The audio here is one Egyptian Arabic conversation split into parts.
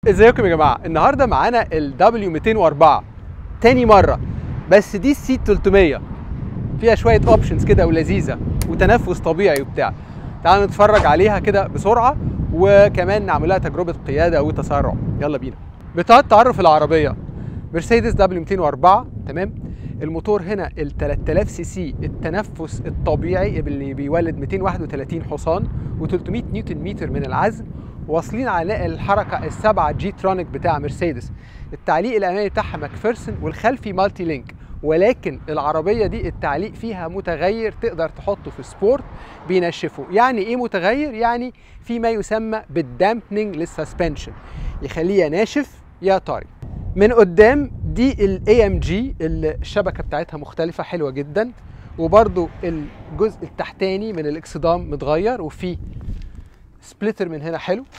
ازيكم يا جماعه النهارده معانا ال W204 تاني مره بس دي السي 300 فيها شويه اوبشنز كده ولذيذه وتنفس طبيعي وبتاع تعالوا نتفرج عليها كده بسرعه وكمان نعمل لها تجربه قياده وتسارع يلا بينا بطاقه تعرف العربيه مرسيدس W204 تمام الموتور هنا ال 3000 سي سي التنفس الطبيعي اللي بيولد 231 حصان و300 نيوتن متر من العزم واصلين على نقل الحركه السبعه جي ترونيك بتاع مرسيدس التعليق الامامي بتاعها ماكفيرسون والخلفي مالتي لينك ولكن العربيه دي التعليق فيها متغير تقدر تحطه في سبورت بينشفه يعني ايه متغير يعني في ما يسمى بالدامبنج للسسبنشن يخليه ناشف يا طري من قدام دي الاي ام جي الشبكه بتاعتها مختلفه حلوه جدا وبرده الجزء التحتاني من الاكسدام متغير وفي سبليتر من هنا حلو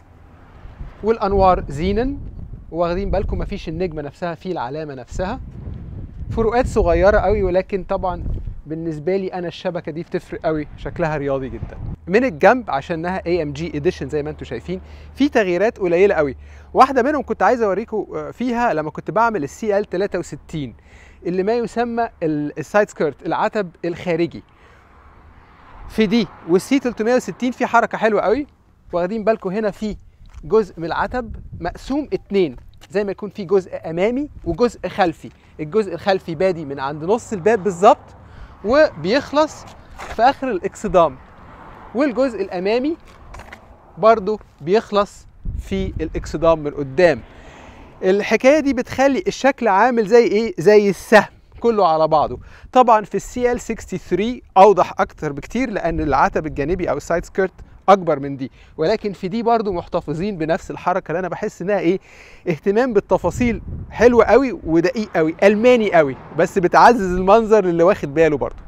والانوار زينن واخدين بالكم مفيش النجمه نفسها في العلامه نفسها فروقات صغيره قوي ولكن طبعا بالنسبه لي انا الشبكه دي بتفرق قوي شكلها رياضي جدا من الجنب عشانها اي ام جي اديشن زي ما انتم شايفين في تغييرات قليله قوي واحده منهم كنت عايز اوريكم فيها لما كنت بعمل السي ال 63 اللي ما يسمى السايد سكيرت العتب الخارجي في دي والسي 360 في حركه حلوه قوي واخدين بالكم هنا في جزء من العتب مقسوم اتنين زي ما يكون في جزء امامي وجزء خلفي الجزء الخلفي بادي من عند نص الباب بالظبط وبيخلص في اخر الاكسدام والجزء الامامي برضو بيخلص في الاكسدام من قدام الحكايه دي بتخلي الشكل عامل زي ايه زي السهم كله على بعضه طبعا في السي ال 63 اوضح اكتر بكتير لان العتب الجانبي او السايد سكيرت اكبر من دي ولكن في دي برضو محتفظين بنفس الحركه اللي انا بحس انها ايه اهتمام بالتفاصيل حلو قوي ودقيق قوي الماني قوي بس بتعزز المنظر اللي واخد باله برضو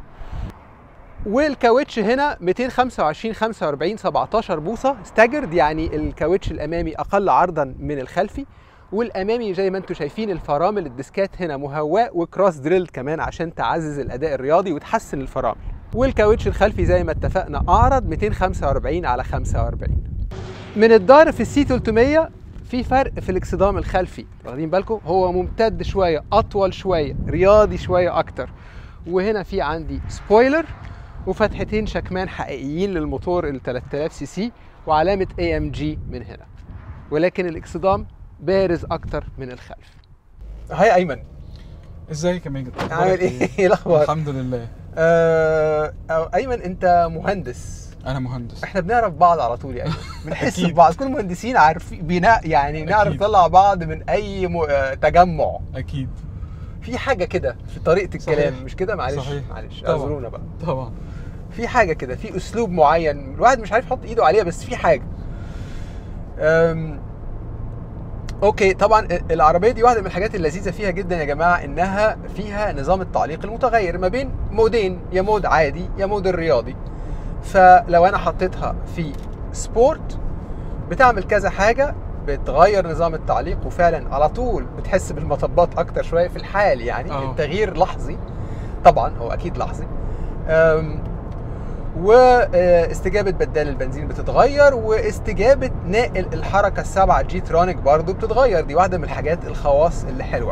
والكاوتش هنا 225 45 17 بوصه ستاجرد يعني الكاوتش الامامي اقل عرضا من الخلفي والامامي زي ما انتم شايفين الفرامل الديسكات هنا مهواء وكروس دريل كمان عشان تعزز الاداء الرياضي وتحسن الفرامل والكاوتش الخلفي زي ما اتفقنا اعرض 245 على 45 من الظهر في السي 300 في فرق في الاكسدام الخلفي واخدين بالكم هو ممتد شويه اطول شويه رياضي شويه اكتر وهنا في عندي سبويلر وفتحتين شكمان حقيقيين للموتور ال 3000 سي سي وعلامه اي ام جي من هنا ولكن الاكسدام بارز اكتر من الخلف هاي ايمن ازيك يا ماجد عامل ايه ايه الاخبار الحمد لله آه ايمن انت مهندس انا مهندس احنا بنعرف بعض على طول يعني بنحس أكيد. ببعض كل المهندسين عارفين بناء يعني نعرف أكيد. نطلع بعض من اي م... آه، تجمع اكيد في حاجه كده في طريقه الكلام صحيح. مش كده معلش صحيح. معلش طبعا. اعذرونا بقى طبعا في حاجه كده في اسلوب معين الواحد مش عارف يحط ايده عليها بس في حاجه أم... اوكي طبعا العربيه دي واحده من الحاجات اللذيذه فيها جدا يا جماعه انها فيها نظام التعليق المتغير ما بين مودين يا مود عادي يا مود الرياضي فلو انا حطيتها في سبورت بتعمل كذا حاجه بتغير نظام التعليق وفعلا على طول بتحس بالمطبات اكتر شويه في الحال يعني آه. التغيير لحظي طبعا هو اكيد لحظي أم، واستجابه بدال البنزين بتتغير واستجابه ناقل الحركه السبعه جي ترونيك برضو بتتغير دي واحده من الحاجات الخواص اللي حلوه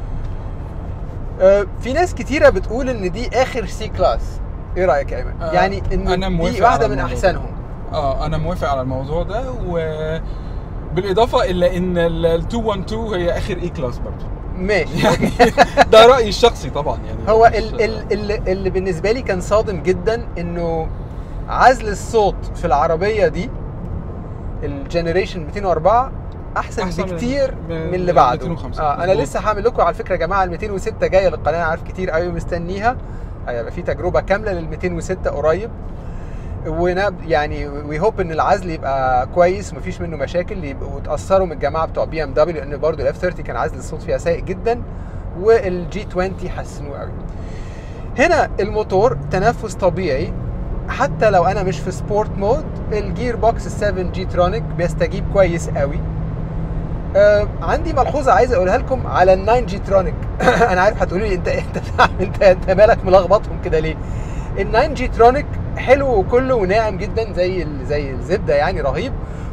أه، في ناس كتيره بتقول ان دي اخر سي كلاس ايه رايك يا ايمن آه، يعني ان أنا دي موافق واحده على من الموضوع احسنهم اه انا موافق على الموضوع ده و بالاضافه الى ان ال 212 هي اخر اي كلاس برضه ماشي يعني ده رايي الشخصي طبعا يعني هو مش- ال ال ال اللي بالنسبه لي كان صادم جدا انه عزل الصوت في العربيه دي الجنريشن 204 احسن, أحسن من- بكتير من, من اللي بعده 205 اه انا مظبوط. لسه هعمل لكم على فكره يا جماعه ال 206 جايه للقناه عارف كتير قوي مستنيها هيبقى في تجربه كامله لل 206 قريب ونب يعني وي هوب ان العزل يبقى كويس ومفيش منه مشاكل يبقوا اتاثروا من الجماعه بتوع بي ام دبليو لان برضه الاف 30 كان عزل الصوت فيها سيء جدا والجي 20 حسنوه قوي هنا الموتور تنفس طبيعي حتى لو انا مش في سبورت مود الجير بوكس ال 7 جي ترونيك بيستجيب كويس قوي آه عندي ملحوظه عايز اقولها لكم على ال 9 جي ترونيك انا عارف هتقولوا لي انت انت انت انت مالك ملخبطهم كده ليه ال 9 جي ترونيك حلو وكله وناعم جدا زي ال- زي الزبده يعني رهيب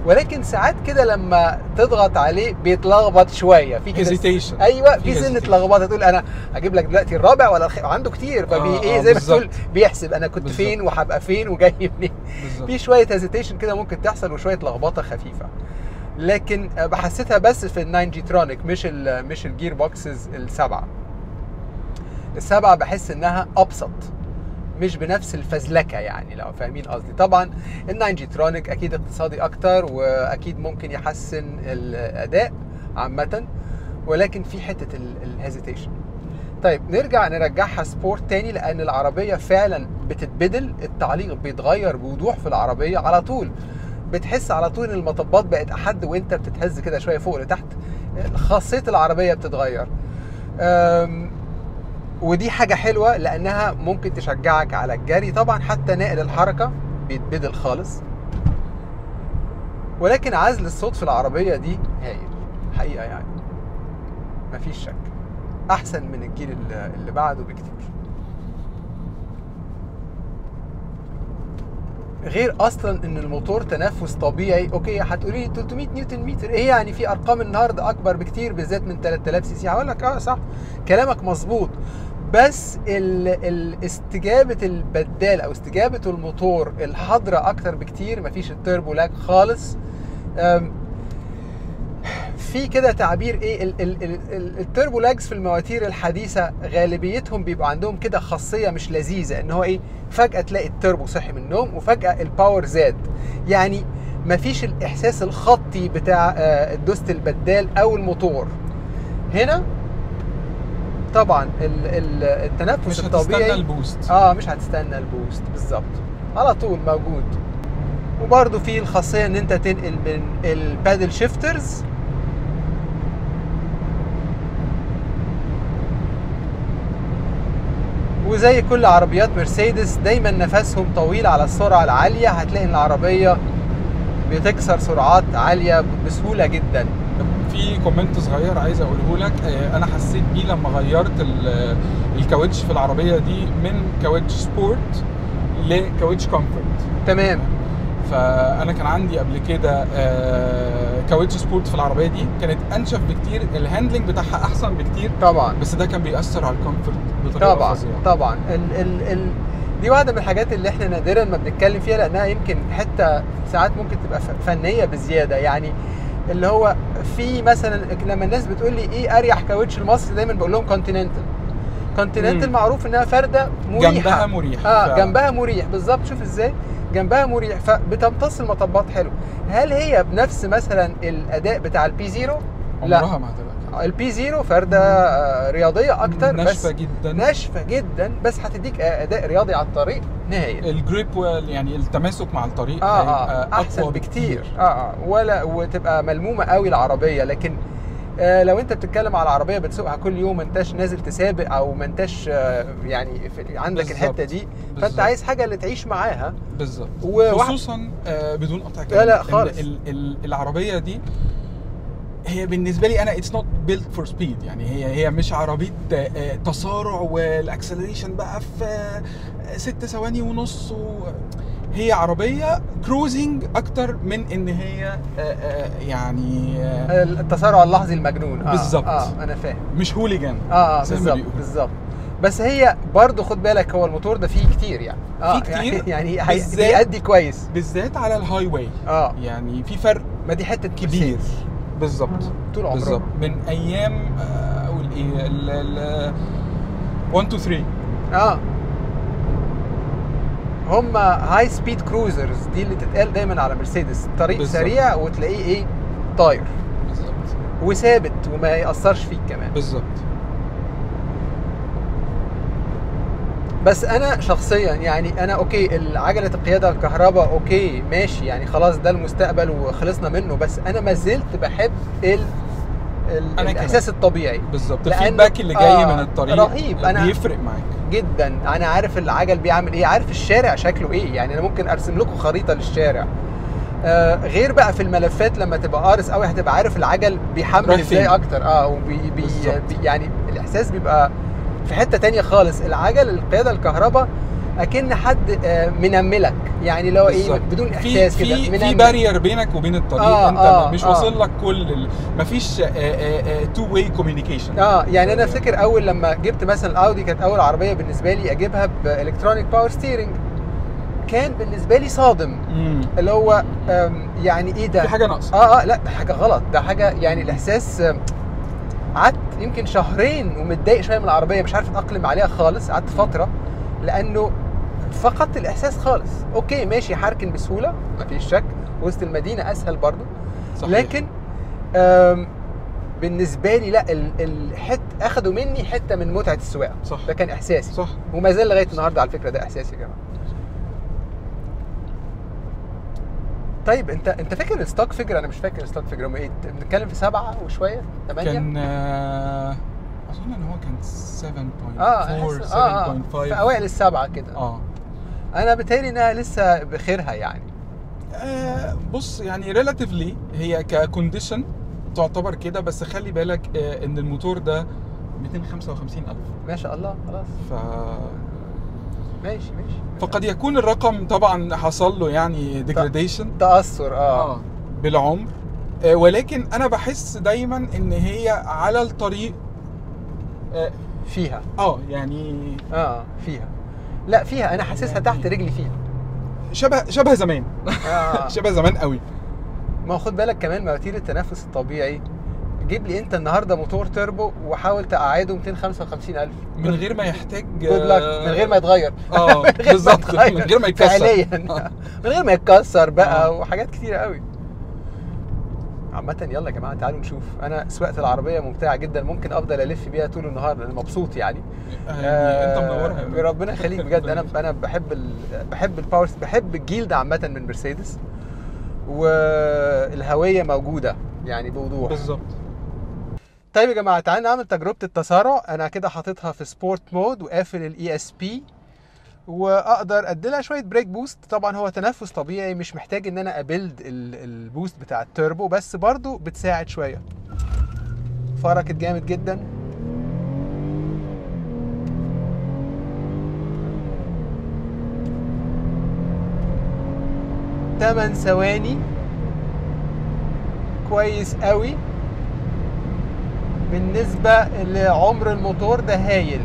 ولكن ساعات كده لما تضغط عليه بيتلخبط شويه في كده Hesitation. ايوه في في سنه hesitation. لخبطه تقول انا اجيب لك دلوقتي الرابع ولا الخ... عنده كتير فبي آه، ايه آه، زي ما بالظبط. تقول بيحسب انا كنت بالظبط. فين وهبقى فين وجاي منين بالظبط في شويه هيزيتيشن كده ممكن تحصل وشويه لخبطه خفيفه لكن آه، بحسيتها بس في الناين جي ترونيك مش ال مش الجير بوكسز السبعه السبعه بحس انها ابسط مش بنفس الفزلكه يعني لو فاهمين قصدي طبعا الناين جي ترونيك اكيد اقتصادي اكتر واكيد ممكن يحسن الاداء عامه ولكن في حته الهيزيتيشن طيب نرجع نرجعها سبورت تاني لان العربيه فعلا بتتبدل التعليق بيتغير بوضوح في العربيه على طول بتحس على طول ان المطبات بقت احد وانت بتتهز كده شويه فوق لتحت خاصيه العربيه بتتغير أم، ودي حاجه حلوه لانها ممكن تشجعك على الجري طبعا حتى نقل الحركه بيتبدل خالص ولكن عزل الصوت في العربيه دي هايل حقيقه يعني مفيش شك احسن من الجيل اللي اللي بعده بكتير غير اصلا ان الموتور تنفس طبيعي اوكي هتقولي لي 300 نيوتن متر ايه يعني في ارقام النهارده اكبر بكتير بالذات من 3000 سي سي هقول لك اه صح كلامك مظبوط بس ال ال استجابه البدال او استجابه الموتور الحاضره اكتر بكتير مفيش التربو لاج خالص أم، في كده تعبير ايه ال- ال- ال- ال- التربو لاجز في المواتير الحديثه غالبيتهم بيبقى عندهم كده خاصيه مش لذيذه ان هو ايه فجاه تلاقي التربو صحي من النوم وفجاه الباور زاد يعني مفيش الاحساس الخطي بتاع آه، دوسه البدال او الموتور هنا طبعا ال- ال- التنفس مش الطبيعي هتستنى البوست اه مش هتستنى البوست بالظبط على طول موجود وبرده في الخاصيه ان انت تنقل من البادل شيفترز وزي كل عربيات مرسيدس دايما نفسهم طويل على السرعه العاليه هتلاقي ان العربيه بتكسر سرعات عاليه بسهوله جدا في كومنت صغير عايز اقوله لك آه، انا حسيت بيه لما غيرت ال- الكاوتش في العربيه دي من كاوتش سبورت لكاوتش كومفورت تمام فانا كان عندي قبل كده آه، كاوتش سبورت في العربيه دي كانت انشف بكتير الهاندلنج بتاعها احسن بكتير طبعا بس ده كان بيأثر على الكومفورت بطريقه طبعا فظيعه طبعا ال ال ال دي واحده من الحاجات اللي احنا نادرا ما بنتكلم فيها لانها يمكن حته ساعات ممكن تبقى ف- فنيه بزياده يعني اللي هو في مثلا لما الناس بتقول لي ايه اريح كاوتش المصري دايما بقول لهم كونتيننتال كونتيننتال مم. معروف انها فرده مريحه جنبها مريح اه فعلا. جنبها مريح بالظبط شوف ازاي جنبها مريح فبتمتص المطبات حلو هل هي بنفس مثلا الاداء بتاع البي زيرو لا عمرها ما هتبقى كده البي زيرو فرده آه، رياضيه اكتر بس ناشفه جدا ناشفه جدا بس هتديك اداء رياضي على الطريق نهائي الجريب وال- يعني التماسك مع الطريق اه هيبقى اه احسن أقوى بكتير اه اه ولا وتبقى ملمومه قوي العربيه لكن آه لو انت بتتكلم على عربيه بتسوقها كل يوم ما انتش نازل تسابق او ما انتش آه يعني في عندك بالظبط. الحته دي فانت بالظبط. عايز حاجه اللي تعيش معاها بالظبط وواحد- خصوصا آه بدون قطع لا، كلام لا، إن خالص. ال ال العربيه دي هي بالنسبه لي انا اتس نوت بيلت فور سبيد يعني هي هي مش عربيه آه، آه، تسارع والاكسلريشن بقى في آه، ست ثواني ونص و... هي عربيه كروزنج اكتر من ان هي آه، آه، يعني آه، التسارع اللحظي المجنون اه بالظبط. اه انا فاهم مش هوليجان اه اه زي ما بالظبط بيقولوا. بالظبط بس هي برضه خد بالك هو الموتور ده فيه كتير يعني اه فيه كتير، يعني, يعني هي- بالذات- بيأدي كويس بالذات على الهاي واي اه يعني في فرق ما دي حته كبير مرسيدس بالظبط طول عمرهم بالظبط من ايام آه، اقول ايه ال ال 1 2 3 اه هم هاي سبيد كروزرز دي اللي تتقال دايما على مرسيدس طريق بالظبط. سريع وتلاقيه ايه طاير بالظبط وثابت وما يأثرش فيك كمان بالظبط بس انا شخصيا يعني انا اوكي عجله القياده الكهرباء اوكي ماشي يعني خلاص ده المستقبل وخلصنا منه بس انا ما زلت بحب ال ال كمان. الاحساس الطبيعي بالظبط لأن- الفيدباك اللي جاي آه، من الطريق رهيب. أنا- بيفرق معاك جدا انا عارف العجل بيعمل ايه عارف الشارع شكله ايه يعني انا ممكن ارسم لكم خريطه للشارع آه غير بقى في الملفات لما تبقى قارس قوي هتبقى عارف العجل بيحمل رايح ازاي فين. اكتر اه وبي بي بالظبط. بي يعني الاحساس بيبقى في حته تانية خالص العجل القياده الكهرباء اكن حد آه، منملك يعني لو ايه بالظبط. بدون في احساس كده في في منمل. بارير بينك وبين الطريق آه، انت آه، مش آه. واصل لك كل ال... مفيش تو واي كوميونيكيشن اه يعني انا افتكر اول لما جبت مثلا الاودي كانت اول عربيه بالنسبه لي اجيبها بالكترونيك باور ستيرنج كان بالنسبه لي صادم اللي هو آم، يعني ايه ده في حاجه ناقصه اه اه لا ده حاجه غلط ده حاجه يعني الاحساس آم، قعدت يمكن شهرين ومتضايق شويه من العربيه مش عارف اتاقلم عليها خالص قعدت فتره لانه فقدت الاحساس خالص اوكي ماشي هركن بسهوله مفيش شك وسط المدينه اسهل برضو صحيح. لكن آم، بالنسبه لي لا ال- الحت اخدوا مني حته من متعه السواقه صح ده كان احساسي صح وما زال لغايه النهارده على فكره ده احساسي يا جماعه طيب انت انت فاكر الستوك فيجر انا مش فاكر الستوك فيجر هم ايه بنتكلم في سبعه وشويه ثمانيه كان آه، اظن ان هو كان 7.4 اه أحس- اه اه 7.5 في اوائل السبعه كده اه انا بتهيألي انها لسه بخيرها يعني آه، بص يعني ريلاتيفلي هي ككونديشن تعتبر كده بس خلي بالك آه، ان الموتور ده 255 الف ما شاء الله خلاص ف ماشي ماشي فقد يكون الرقم طبعا حصل له يعني ديجراديشن تاثر اه, اه بالعمر آه، ولكن انا بحس دايما ان هي على الطريق اه فيها آه، يعني اه فيها لا فيها انا حاسسها تحت رجلي فيها شبه شبه زمان آه. شبه زمان قوي ما هو خد بالك كمان مواتير التنفس الطبيعي جيب لي انت النهارده موتور تربو وحاول تقعده 255000 من غير ما يحتاج جود لك من غير ما يتغير اه من غير ما بالظبط يتغير من غير ما يتكسر فعليا آه. من غير ما يتكسر بقى آه. وحاجات كتيره قوي عامة يلا يا جماعة تعالوا نشوف أنا سواقة العربية ممتعة جدا ممكن أفضل ألف بيها طول النهار لأن مبسوط يعني يعني انت منورها آه، ربنا يخليك بجد انا انا بحب ال... بحب الباور بحب الجيل ده عامه من مرسيدس والهويه موجوده يعني بوضوح بالظبط طيب يا جماعه تعالوا نعمل تجربه التسارع انا كده حاططها في سبورت مود وقافل الاي اس بي واقدر اديلها شويه بريك بوست طبعا هو تنفس طبيعي مش محتاج ان انا ابيلد ال- البوست بتاع التوربو بس برضو بتساعد شويه فركت جامد جدا تمن ثواني كويس قوي بالنسبة لعمر الموتور ده هايل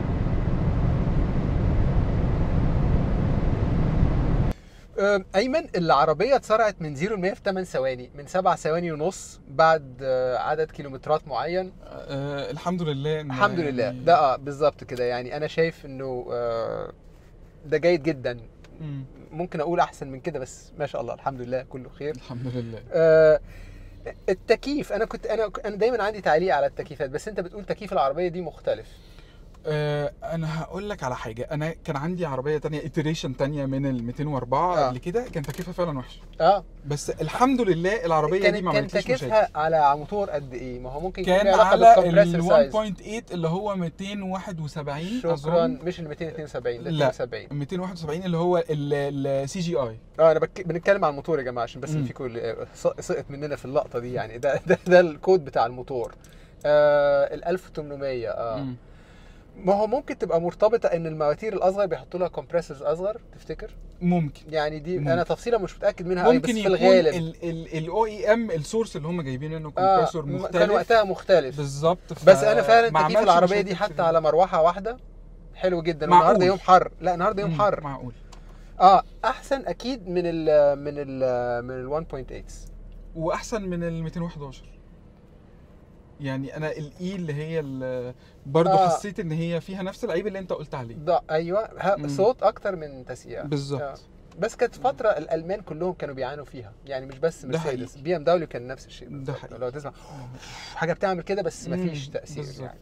أم، ايمن العربيه اتسرعت من 0 ل 100 في 8 ثواني من 7 ثواني ونص بعد آه، عدد كيلومترات معين آه الحمد لله إن الحمد لله يعني- ده اه بالظبط كده يعني انا شايف انه آه، ده جيد جدا مم. ممكن اقول احسن من كده بس ما شاء الله الحمد لله كله خير الحمد لله آه، التكييف انا كنت انا انا دايما عندي تعليق على التكييفات بس انت بتقول تكييف العربيه دي مختلف آه انا هقول لك على حاجه انا كان عندي عربيه تانية iteration تانية من ال 204 آه. قبل كده كان تكييفها فعلا وحش اه بس الحمد لله العربيه كان دي ما كان عملتليش تكييفها مشاكل على موتور قد ايه ما هو ممكن يكون كان له علاقه على بالكمبريسور ال سايز 1.8 اللي هو 271 شكرا اظن مش ال 272 ده لا. 72 271 اللي هو السي جي اي اه انا بك... بنتكلم عن الموتور يا جماعه عشان بس مم. في كل س- سقط مننا في اللقطه دي يعني ده ده, ده الكود بتاع الموتور آه ال 1800 اه ما هو ممكن تبقى مرتبطه ان المواتير الاصغر بيحطوا لها كومبريسورز اصغر تفتكر ممكن يعني دي ممكن. انا تفصيله مش متاكد منها قوي بس ممكن في يكون الغالب الاو اي ام السورس اللي هم جايبين منه اه كومبريسور م- مختلف كان وقتها مختلف بالظبط ف- بس انا فعلا ما تكييف عملش العربيه مشاكل دي حتى كتير. على مروحه واحده حلو جدا معقول. والنهارده يوم حر لا النهارده يوم مم، حر معقول اه احسن اكيد من ال من ال من ال 1.8 واحسن من ال 211 يعني انا الاي اللي هي ال- برضه آه. حسيت ان هي فيها نفس العيب اللي انت قلت عليه ده ايوه ها مم. صوت اكتر من تسييع آه. بالظبط بس كانت فتره الالمان كلهم كانوا بيعانوا فيها يعني مش بس ده مرسيدس حقيقي. بي ام دبليو كان نفس الشيء ده بالظبط. حقيقي. لو تسمع حاجه بتعمل كده بس مم، مفيش تاثير بالظبط. يعني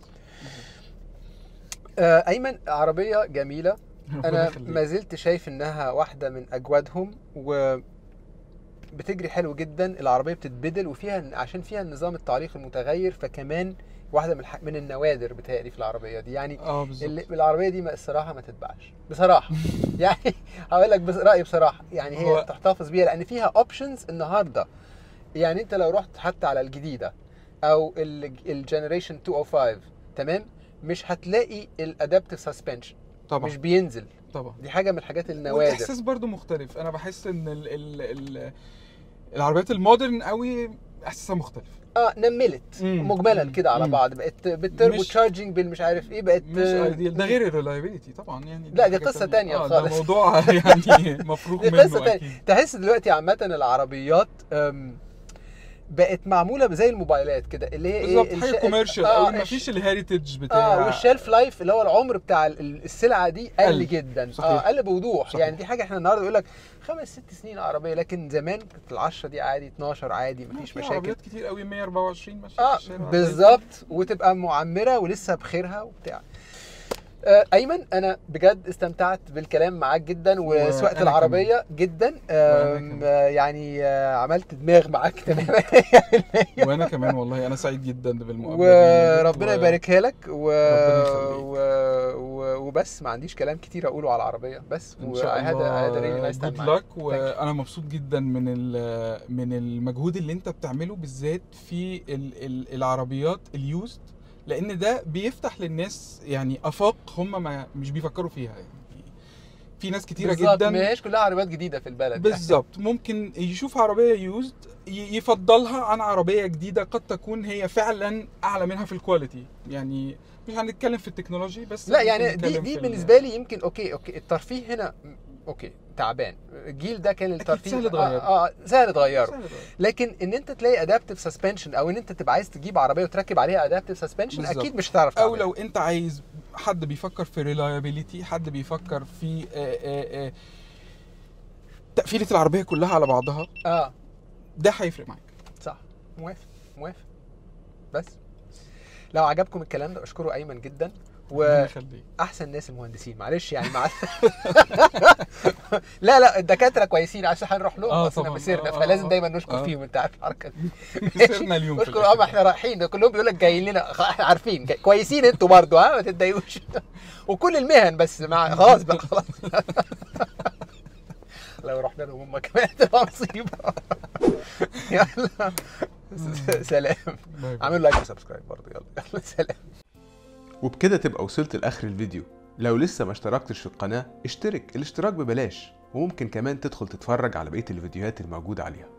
آه ايمن عربيه جميله ربنا انا يخليك. ما زلت شايف انها واحده من اجوادهم و بتجري حلو جدا العربيه بتتبدل وفيها عشان فيها النظام التعليق المتغير فكمان واحده من الح... من النوادر بتهيألي في العربيه دي يعني اه بالظبط اللي العربيه دي ما الصراحه ما تتباعش بصراحه يعني هقول لك بس رايي بصراحه يعني هي هو- تحتفظ بيها لان فيها اوبشنز النهارده يعني انت لو رحت حتى على الجديده او الجنريشن 205 تمام مش هتلاقي الادابتيف سسبنشن طبعا مش بينزل طبعا دي حاجه من الحاجات النوادر والاحساس برضو مختلف انا بحس ان ال ال ال العربيات المودرن قوي احساسها مختلف اه نملت مم. مجملا مم. كده على مم. بعض بقت بالتربو مش- تشارجنج بالمش عارف ايه بقت مش ايديال ده غير الريلايبيليتي طبعا يعني لا، دي حاجة قصة تانية آه، خالص. ده موضوع يعني مفروغ دي منه قصه تانية أكيد. تحس دلوقتي عامه العربيات أم، بقت معموله زي الموبايلات كده اللي هي بالظبط ايه حاجه الش- كوميرشال آه، قوي الش- مفيش الهيريتج بتاع اه والشيلف لايف اللي هو العمر بتاع ال- ال- السلعه دي قل قل. جدا صحيح. اه قل بوضوح صحيح. يعني دي حاجه احنا النهارده يقول لك خمس ست سنين عربيه لكن زمان كانت ال 10 دي عادي 12 عادي مفيش في مشاكل عربيات كتير قوي 124 ماشيه اه في الشارع بالظبط وتبقى معمره ولسه بخيرها وبتاع آه ايمن انا بجد استمتعت بالكلام معاك جدا وسواقه وأنا العربيه جدا آم، كمان. آه يعني آه عملت دماغ معاك تماما وانا كمان والله انا سعيد جدا بالمقابله دي وربنا و- يباركها لك و... ربنا يخليك. و... و... وبس ما عنديش كلام كتير اقوله على العربيه بس ان شاء وهذا هذا ريلي الله نايس جود تايم لك وانا مبسوط جدا من ال- من المجهود اللي انت بتعمله بالذات في ال- ال- العربيات اليوزد لان ده بيفتح للناس يعني افاق هم ما مش بيفكروا فيها يعني في ناس كتيره بالظبط جدا ما هيش كلها عربيات جديده في البلد بالظبط ممكن يشوف عربيه يوزد يفضلها عن عربيه جديده قد تكون هي فعلا اعلى منها في الكواليتي يعني مش هنتكلم في التكنولوجي بس لا ممكن يعني دي نتكلم دي في ال- بالنسبه لي يمكن اوكي اوكي الترفيه هنا م- اوكي تعبان الجيل ده كان الترفيه سهل تغيره. اه, آه سهل تغيره سهل ده. لكن ان انت تلاقي ادابتيف سسبنشن او ان انت تبقى عايز تجيب عربيه وتركب عليها ادابتيف سسبنشن بالظبط. اكيد مش هتعرف او تعملها. لو انت عايز حد بيفكر في ريلايبيليتي حد بيفكر في آه، آه، آه، تقفيله العربيه كلها على بعضها اه ده هيفرق معاك صح موافق موافق بس لو عجبكم الكلام ده اشكره ايمن جدا ربنا يخليك. واحسن ناس المهندسين معلش يعني مع لا لا الدكاتره كويسين عشان هنروح لهم آه اصلا طبعاً. مسيرنا آه، فلازم آه، دايما نشكر آه. فيهم انت عارف الحركه دي خسرنا اليوم في اشكر الآخر. اه ما احنا رايحين ده كلهم بيقول لك جايين لنا خ- احنا عارفين جاي. كويسين انتوا برضو ها ما تتضايقوش وكل المهن بس مع خلاص بقى خلاص لو رحنا لهم هم كمان تبقى مصيبه يلا سلام باي باي. اعملوا لايك وسبسكرايب برضو يلا يلا سلام وبكده تبقى وصلت لاخر الفيديو لو لسه ما اشتركتش في القناة اشترك الاشتراك ببلاش وممكن كمان تدخل تتفرج على بقية الفيديوهات الموجودة عليها